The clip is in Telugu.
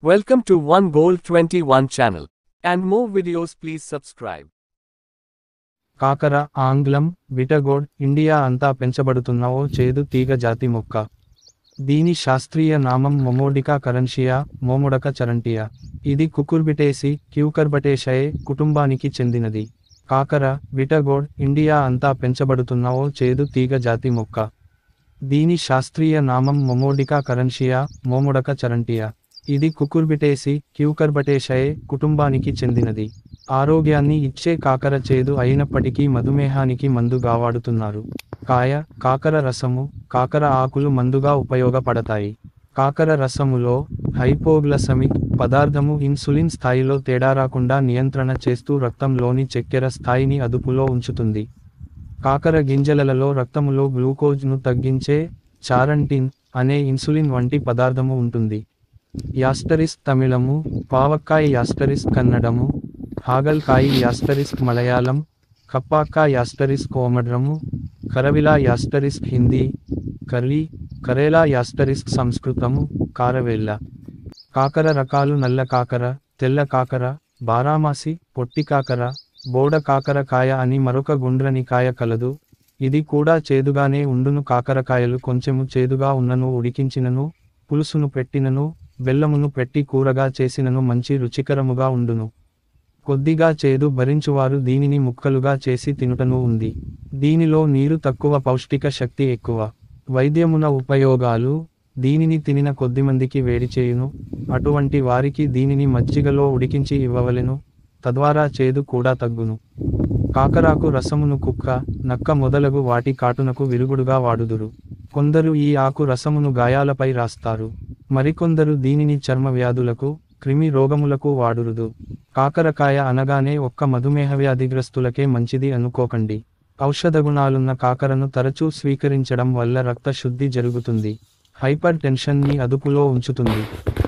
Welcome to One Gold 21 channel. And more videos please subscribe. కాకర ఆంగ్లం విటగోడ్ ఇండియా అంతా పెంచబడుతున్న ఓ చేదు తీగ జాతి మొక్క దీని శాస్త్రీయ నామం మొమోడికా కరెన్షియా మోముడక చరంటియా ఇది కుకుర్బిటేసి క్యూకర్బటేషయే కుటుంబానికి చెందినది కాకర విటగోడ్ ఇండియా అంతా పెంచబడుతున్న ఓ చేదు తీగ జాతి మొక్క దీని శాస్త్రీయ నామం మొమోడికా కరెన్షియా మోముడక చరంటియా ఇది కుకుర్బిటేసి క్యూకర్బటేషయే కుటుంబానికి చెందినది ఆరోగ్యాన్ని ఇచ్చే కాకర చేదు అయినప్పటికీ మధుమేహానికి మందుగా వాడుతున్నారు కాయ కాకర రసము కాకర ఆకులు మందుగా ఉపయోగపడతాయి కాకర రసములో హైపోగ్లసమిక్ పదార్థము ఇన్సులిన్ స్థాయిలో తేడా రాకుండా నియంత్రణ చేస్తూ రక్తంలోని చక్కెర స్థాయిని అదుపులో ఉంచుతుంది కాకర గింజలలో రక్తములో గ్లూకోజ్ను తగ్గించే చారంటిన్ అనే ఇన్సులిన్ వంటి పదార్థము ఉంటుంది యాస్టరిస్ తమిళము పావక్కాయ యాస్టరిస్ కన్నడము హాగల్కాయి యాస్టరిస్ మలయాళం కప్పాక్కా యాస్టరిస్ కోమడ్రము కరవిలా యాస్టరిస్ హిందీ కర్రీ కరేలా యాస్టరిస్ సంస్కృతము కారవేళ్ళ కాకర రకాలు నల్ల కాకర తెల్ల కాకర బారామాసి పొట్టి కాకర బోడ కాకర కాయ అని మరొక గుండ్రని కాయ కలదు ఇది కూడా చేదుగానే ఉండును కాకరకాయలు కొంచెము చేదుగా ఉన్నను ఉడికించినను పులుసును పెట్టినను బెల్లమును పెట్టి కూరగా చేసినను మంచి రుచికరముగా ఉండును కొద్దిగా చేదు భరించువారు దీనిని ముక్కలుగా చేసి తినుటను ఉంది దీనిలో నీరు తక్కువ పౌష్టిక శక్తి ఎక్కువ వైద్యమున ఉపయోగాలు దీనిని తినిన కొద్దిమందికి వేడి చేయును అటువంటి వారికి దీనిని మజ్జిగలో ఉడికించి ఇవ్వవలెను తద్వారా చేదు కూడా తగ్గును కాకరాకు రసమును కుక్క నక్క మొదలగు వాటి కాటునకు విరుగుడుగా వాడుదురు కొందరు ఈ ఆకు రసమును గాయాలపై రాస్తారు మరికొందరు దీనిని చర్మ వ్యాధులకు క్రిమి రోగములకు వాడురుదు కాకరకాయ అనగానే ఒక్క మధుమేహ వ్యాధిగ్రస్తులకే మంచిది అనుకోకండి ఔషధ గుణాలున్న కాకరను తరచూ స్వీకరించడం వల్ల రక్త శుద్ధి జరుగుతుంది హైపర్ టెన్షన్ని అదుపులో ఉంచుతుంది